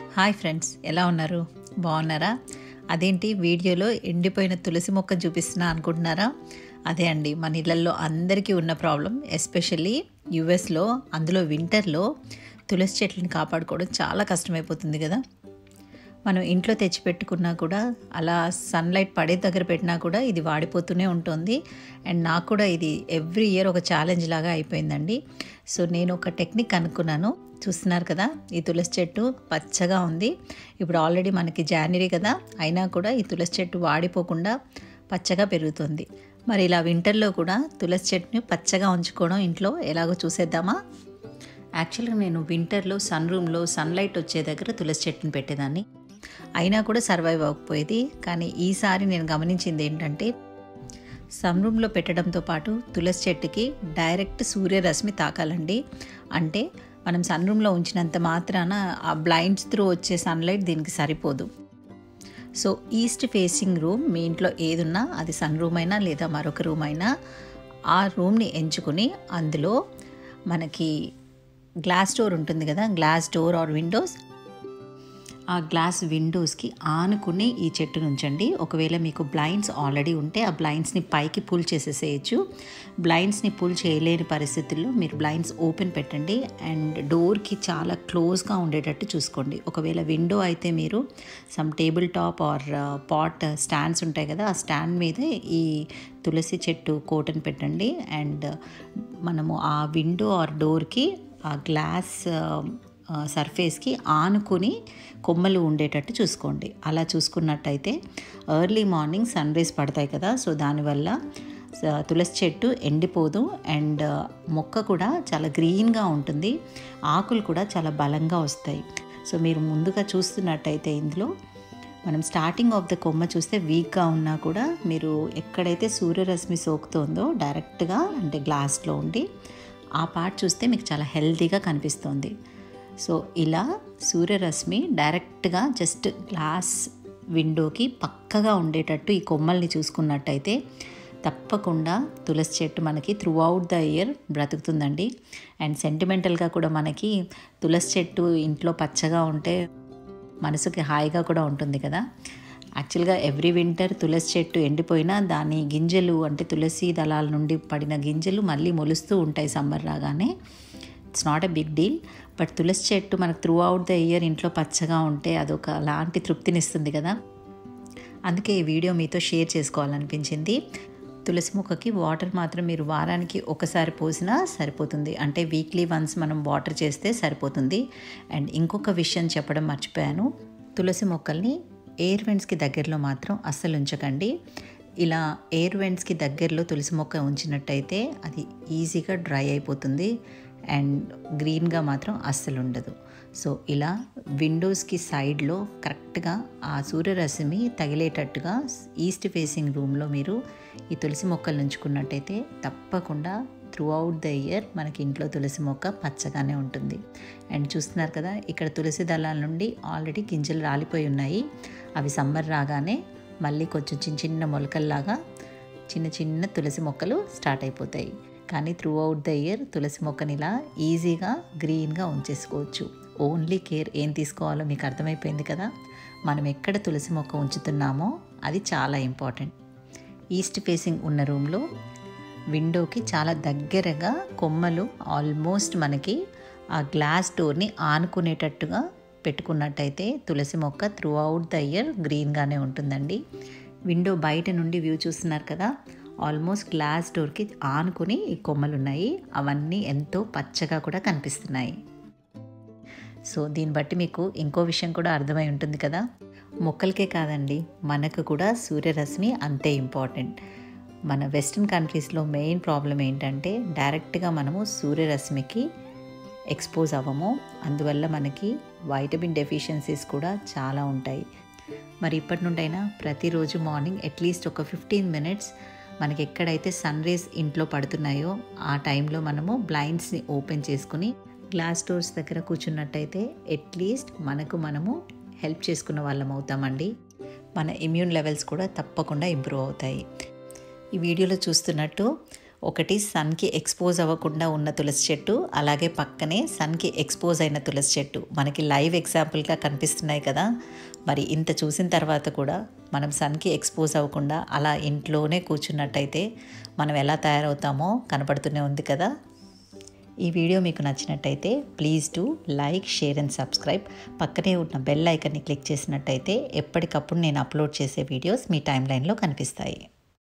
hi friends ఎలా ఉన్నారు బాగున్నారా అదేంటి వీడియోలో ఎండిపోయిన తులసి మొక్క చూపిస్తున్నా అనుకుంటున్నారా అదే అండి మన ఇళ్ళల్లో అందరికీ ఉన్న ప్రాబ్లం ఎస్పెషల్లీ యుఎస్లో అందులో వింటర్లో తులసి చెట్లను కాపాడుకోవడం చాలా కష్టమైపోతుంది కదా మనం ఇంట్లో తెచ్చిపెట్టుకున్నా కూడా అలా సన్లైట్ పడే దగ్గర పెట్టినా కూడా ఇది వాడిపోతూనే ఉంటుంది అండ్ నాకు కూడా ఇది ఎవ్రీ ఇయర్ ఒక ఛాలెంజ్ లాగా అయిపోయిందండి సో నేను ఒక టెక్నిక్ అనుకున్నాను చూస్తున్నారు కదా ఈ తులసి చెట్టు పచ్చగా ఉంది ఇప్పుడు ఆల్రెడీ మనకి జాన్వరి కదా అయినా కూడా ఈ తులసి చెట్టు వాడిపోకుండా పచ్చగా పెరుగుతుంది మరి ఇలా వింటర్లో కూడా తులసి చెట్టుని పచ్చగా ఉంచుకోవడం ఇంట్లో ఎలాగో చూసేద్దామా యాక్చువల్గా నేను వింటర్లో సన్ రూమ్లో సన్లైట్ వచ్చే దగ్గర తులసి చెట్టుని పెట్టేదాన్ని అయినా కూడా సర్వైవ్ అవ్వకపోయేది కానీ ఈసారి నేను గమనించింది ఏంటంటే సన్ రూమ్లో పెట్టడంతో పాటు తులసి చెట్టుకి డైరెక్ట్ సూర్యరశ్మి తాకాలండి అంటే మనం సన్ రూమ్లో ఉంచినంత మాత్రాన ఆ బ్లైండ్స్ త్రూ వచ్చే సన్లైట్ దీనికి సరిపోదు సో ఈస్ట్ ఫేసింగ్ రూమ్ మీ ఇంట్లో ఏదున్నా అది సన్ రూమ్ అయినా లేదా మరొక రూమ్ అయినా ఆ రూమ్ని ఎంచుకుని అందులో మనకి గ్లాస్ డోర్ ఉంటుంది కదా గ్లాస్ డోర్ ఆర్ విండోస్ ఆ గ్లాస్ విండోస్కి ఆనుకుని ఈ చెట్టును ఉంచండి ఒకవేళ మీకు బ్లైండ్స్ ఆల్రెడీ ఉంటే ఆ బ్లైండ్స్ని పైకి పుల్ చేసేసేయచ్చు బ్లైండ్స్ని పుల్ చేయలేని పరిస్థితుల్లో మీరు బ్లైండ్స్ ఓపెన్ పెట్టండి అండ్ డోర్కి చాలా క్లోజ్గా ఉండేటట్టు చూసుకోండి ఒకవేళ విండో అయితే మీరు some table top or pot stands ఉంటాయి కదా ఆ స్టాండ్ మీద ఈ తులసి చెట్టు కోటను పెట్టండి అండ్ మనము ఆ విండో ఆర్ డోర్కి ఆ గ్లాస్ సర్ఫేస్కి ఆనుకుని కొమ్మలు ఉండేటట్టు చూసుకోండి అలా చూసుకున్నట్టయితే ఎర్లీ మార్నింగ్ సన్ రైజ్ పడతాయి కదా సో దానివల్ల తులసి చెట్టు ఎండిపోదు అండ్ మొక్క కూడా చాలా గ్రీన్గా ఉంటుంది ఆకులు కూడా చాలా బలంగా వస్తాయి సో మీరు ముందుగా చూస్తున్నట్టయితే ఇందులో మనం స్టార్టింగ్ ఆఫ్ ద కొమ్మ చూస్తే వీక్గా ఉన్నా కూడా మీరు ఎక్కడైతే సూర్యరశ్మి సోకుతుందో డైరెక్ట్గా అంటే గ్లాస్లో ఉండి ఆ పార్ట్ చూస్తే మీకు చాలా హెల్తీగా కనిపిస్తుంది సో ఇలా సూర్యరశ్మి డైరెక్ట్గా జస్ట్ గ్లాస్ విండోకి పక్కగా ఉండేటట్టు ఈ కొమ్మల్ని చూసుకున్నట్టయితే తప్పకుండా తులసి చెట్టు మనకి త్రూ అవుట్ ద ఇయర్ బ్రతుకుతుందండి అండ్ సెంటిమెంటల్గా కూడా మనకి తులసి చెట్టు ఇంట్లో పచ్చగా ఉంటే మనసుకి హాయిగా కూడా ఉంటుంది కదా యాక్చువల్గా ఎవ్రీ వింటర్ తులసి చెట్టు ఎండిపోయినా దాని గింజలు అంటే తులసి దళాల నుండి పడిన గింజలు మళ్ళీ మొలుస్తూ ఉంటాయి సమ్మర్ రాగానే it's not a big deal but తులసి చెట్టు మనకు త్రూ అవుట్ ద ఇయర్ ఇంట్లో పచ్చగా ఉంటే అదొక అలాంటి తృప్తినిస్తుంది కదా అందుకే ఈ వీడియో మీతో షేర్ చేసుకోవాలనిపించింది తులసి మొక్కకి వాటర్ మాత్రం మీరు వారానికి ఒకసారి పోసినా సరిపోతుంది అంటే వీక్లీ వన్స్ మనం వాటర్ చేస్తే సరిపోతుంది అండ్ ఇంకొక విషయం చెప్పడం మర్చిపోయాను తులసి మొక్కల్ని ఎయిర్ వెంట్స్కి దగ్గరలో మాత్రం అస్సలు ఉంచకండి ఇలా ఎయిర్ వెంట్స్కి దగ్గరలో తులసి మొక్క ఉంచినట్టయితే అది ఈజీగా డ్రై అయిపోతుంది అండ్ గ్రీన్గా మాత్రం అస్సలు ఉండదు సో ఇలా విండోస్కి సైడ్లో కరెక్ట్గా ఆ సూర్యరశ్మి తగిలేటట్టుగా ఈస్ట్ ఫేసింగ్ రూమ్లో మీరు ఈ తులసి మొక్కలు ఉంచుకున్నట్టయితే తప్పకుండా త్రూ అవుట్ ద ఇయర్ మనకి ఇంట్లో తులసి మొక్క పచ్చగానే ఉంటుంది అండ్ చూస్తున్నారు కదా ఇక్కడ తులసి దళాల నుండి ఆల్రెడీ గింజలు రాలిపోయి ఉన్నాయి అవి సమ్మర్ రాగానే మళ్ళీ కొంచెం చిన్న చిన్న మొలకల్లాగా చిన్న చిన్న తులసి మొక్కలు స్టార్ట్ అయిపోతాయి కానీ త్రూ అవుట్ ద ఇయర్ తులసి మొక్కని ఇలా ఈజీగా గ్రీన్గా ఉంచేసుకోవచ్చు ఓన్లీ కేర్ ఏం తీసుకోవాలో మీకు అర్థమైపోయింది కదా మనం ఎక్కడ తులసి మొక్క ఉంచుతున్నామో అది చాలా ఇంపార్టెంట్ ఈస్ట్ ఫేసింగ్ ఉన్న రూమ్లో విండోకి చాలా దగ్గరగా కొమ్మలు ఆల్మోస్ట్ మనకి ఆ గ్లాస్ డోర్ని ఆనుకునేటట్టుగా పెట్టుకున్నట్టయితే తులసి మొక్క త్రూ అవుట్ ద ఇయర్ గ్రీన్గానే ఉంటుందండి విండో బయట నుండి వ్యూ చూస్తున్నారు కదా ఆల్మోస్ట్ గ్లాస్ డోర్కి ఆనుకుని ఈ కొమ్మలు ఉన్నాయి అవన్నీ ఎంతో పచ్చగా కూడా కనిపిస్తున్నాయి సో దీన్ని బట్టి మీకు ఇంకో విషయం కూడా అర్థమై ఉంటుంది కదా మొక్కలకే కాదండి మనకు కూడా సూర్యరశ్మి అంతే ఇంపార్టెంట్ మన వెస్ట్రన్ కంట్రీస్లో మెయిన్ ప్రాబ్లం ఏంటంటే డైరెక్ట్గా మనము సూర్యరశ్మికి ఎక్స్పోజ్ అవ్వము అందువల్ల మనకి వైటమిన్ డెఫిషియన్సీస్ కూడా చాలా ఉంటాయి మరి ఇప్పటి నుండైనా ప్రతిరోజు మార్నింగ్ అట్లీస్ట్ ఒక ఫిఫ్టీన్ మినిట్స్ మనకి ఎక్కడైతే సన్ రేస్ ఇంట్లో పడుతున్నాయో ఆ టైంలో మనము బ్లైండ్స్ని ఓపెన్ చేసుకుని గ్లాస్ డోర్స్ దగ్గర కూర్చున్నట్టయితే అట్లీస్ట్ మనకు మనము హెల్ప్ చేసుకున్న వాళ్ళం అవుతామండి మన ఇమ్యూన్ లెవెల్స్ కూడా తప్పకుండా ఇంప్రూవ్ అవుతాయి ఈ వీడియోలో చూస్తున్నట్టు ఒకటి సన్కి ఎక్స్పోజ్ అవ్వకుండా ఉన్న తులసి చెట్టు అలాగే పక్కనే సన్కి ఎక్స్పోజ్ అయిన తులసి చెట్టు మనకి లైవ్ ఎగ్జాంపుల్గా కనిపిస్తున్నాయి కదా మరి ఇంత చూసిన తర్వాత కూడా మనం సన్కి ఎక్స్పోజ్ అవ్వకుండా అలా ఇంట్లోనే కూర్చున్నట్టయితే మనం ఎలా తయారవుతామో కనపడుతూనే ఉంది కదా ఈ వీడియో మీకు నచ్చినట్టయితే please to like share and subscribe పక్కనే ఉన్న బెల్ ఐకన్ని క్లిక్ చేసినట్టయితే ఎప్పటికప్పుడు నేను అప్లోడ్ చేసే వీడియోస్ మీ టైం లైన్లో కనిపిస్తాయి